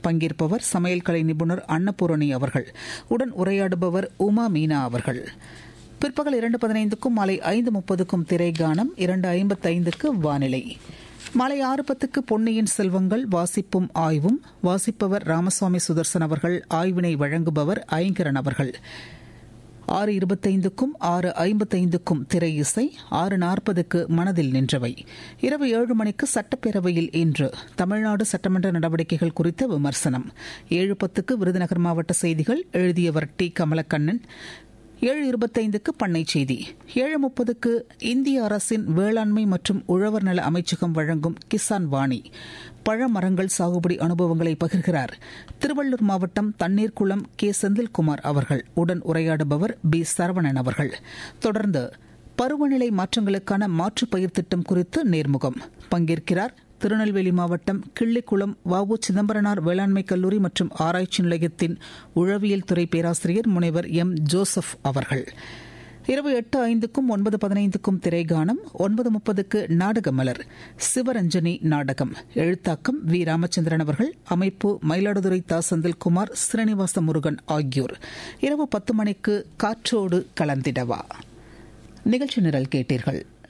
பங்கேற்பவர் சமையல் கலை நிபுணர் அன்னபூரணி அவர்கள் உடன் உரையாடுபவர் உமா மீனா அவர்கள் பிற்பகல் இரண்டு பதினைந்துக்கும் மாலை ஐந்து முப்பதுக்கும் திரைகானம் இரண்டு ஐம்பத்தைந்துக்கு வானிலை மாலை ஆறு பத்துக்கு பொன்னியின் செல்வங்கள் வாசிப்பும் ஆய்வும் வாசிப்பவர் ராமசுவாமி சுதர்சன் அவர்கள் ஆய்வினை வழங்குபவர் ஐங்கரன் அவர்கள் ஆறு இருபத்தைந்துக்கும் ஆறு ஐம்பத்தைந்துக்கும் திரை இசை ஆறு நாற்பதுக்கு மனதில் நின்றவை இரவு ஏழு மணிக்கு சட்டப்பேரவையில் இன்று தமிழ்நாடு சட்டமன்ற நடவடிக்கைகள் குறித்த விமர்சனம் ஏழு பத்துக்கு விருதுநகர் மாவட்ட செய்திகள் எழுதியவர் டி கமலக்கண்ணன் ஏழு இருபத்தைந்துக்கு பண்ணை செய்தி ஏழு முப்பதுக்கு இந்திய அரசின் வேளாண்மை மற்றும் உழவர் நல அமைச்சகம் வழங்கும் கிசான் வாணி பழமரங்கள் சாகுபடி அனுபவங்களை பகிர்கிறார் திருவள்ளூர் மாவட்டம் தண்ணீர்குளம் கே செந்தில்குமார் அவர்கள் உடன் உரையாடுபவர் பி சரவணன் அவர்கள் தொடர்ந்து பருவநிலை மாற்றங்களுக்கான மாற்று பயிர் திட்டம் குறித்து நேர்முகம் பங்கேற்கிறார் திருநெல்வேலி மாவட்டம் கிள்ளிக்குளம் வவு சிதம்பரனார் வேளாண்மை கல்லூரி மற்றும் ஆராய்ச்சி நிலையத்தின் உழவியல் துறை பேராசிரியர் முனைவர் எம் ஜோசப் அவர்கள் இரவு எட்டு ஐந்துக்கும் ஒன்பது பதினைந்துக்கும் திரைகானம் ஒன்பது முப்பதுக்கு நாடக மலர் சிவரஞ்சனி நாடகம் எழுத்தாக்கம் வி ராமச்சந்திரன் அவர்கள் அமைப்பு மயிலாடுதுறை தா செந்தில்குமார் ஸ்ரீனிவாச முருகன் ஆகியோர் இரவு பத்து மணிக்கு காற்றோடு கலந்திடவா நிகழ்ச்சி நிரல் கேட்டீர்கள்